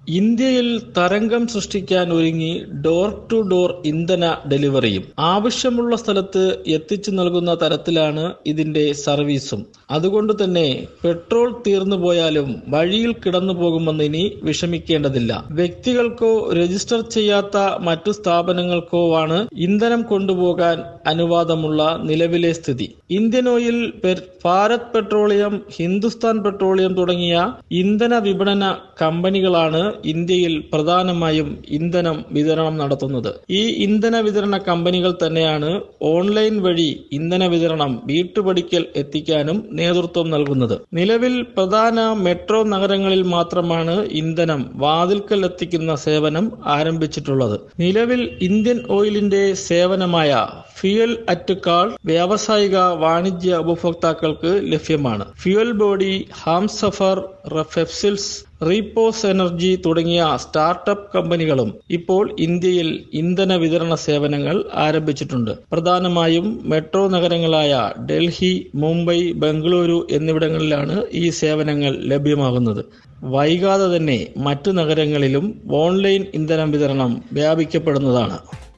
ഇന്ത്യയിൽ തരംഗം സൃഷ്ടിക്കാൻ ഒരുങ്ങി ഡോർ ടു ഡോർ ഇന്ധന ഡെലിവറിയും ആവശ്യമുള്ള സ്ഥലത്ത് എത്തിച്ചു നൽകുന്ന തരത്തിലാണ് ഇതിന്റെ സർവീസും അതുകൊണ്ട് തന്നെ പെട്രോൾ തീർന്നു പോയാലും വഴിയിൽ കിടന്നു പോകുമെന്ന് ഇനി വിഷമിക്കേണ്ടതില്ല വ്യക്തികൾക്കോ രജിസ്റ്റർ ചെയ്യാത്ത മറ്റു സ്ഥാപനങ്ങൾക്കോ ആണ് ഇന്ധനം കൊണ്ടുപോകാൻ അനുവാദമുള്ള നിലവിലെ സ്ഥിതി Indian Oil Bharat Petroleum Hindustan Petroleum തുടങ്ങിയ ഇന്ധന വിപണന കമ്പനികളാണ് ഇന്ത്യയിൽ പ്രധാനമായും ഇന്ധനം വിതരണം നടത്തുന്നത് ഈ ഇന്ധന വിതരണ കമ്പനികൾ തന്നെയാണ് ഓൺലൈൻ വഴി ഇന്ധന വിതരണം വീട്ടുപടിക്കൽ എത്തിക്കാനും നേതൃത്വം നൽകുന്നത് നിലവിൽ പ്രധാന മെട്രോ നഗരങ്ങളിൽ മാത്രമാണ് ഇന്ധനം വാതിൽക്കൽ എത്തിക്കുന്ന സേവനം ആരംഭിച്ചിട്ടുള്ളത് നിലവിൽ ഇന്ത്യൻ ഓയിലിന്റെ സേവനമായ ഫ്യൂൽ അറ്റ് കാൾ വ്യാവസായിക വാണിജ്യ ഉപഭോക്താക്കൾക്ക് ലഭ്യമാണ് ഫ്യൂൽ ബോഡി ഹാംസഫർ ഫെഫ്സിൽസ് റീപോസ് എനർജി തുടങ്ങിയ സ്റ്റാർട്ടപ്പ് കമ്പനികളും ഇപ്പോൾ ഇന്ത്യയിൽ ഇന്ധന വിതരണ സേവനങ്ങൾ ആരംഭിച്ചിട്ടുണ്ട് പ്രധാനമായും മെട്രോ നഗരങ്ങളായ ഡൽഹി മുംബൈ ബംഗളൂരു എന്നിവിടങ്ങളിലാണ് ഈ സേവനങ്ങൾ ലഭ്യമാകുന്നത് വൈകാതെ തന്നെ മറ്റു നഗരങ്ങളിലും ഓൺലൈൻ ഇന്ധന വിതരണം വ്യാപിക്കപ്പെടുന്നതാണ്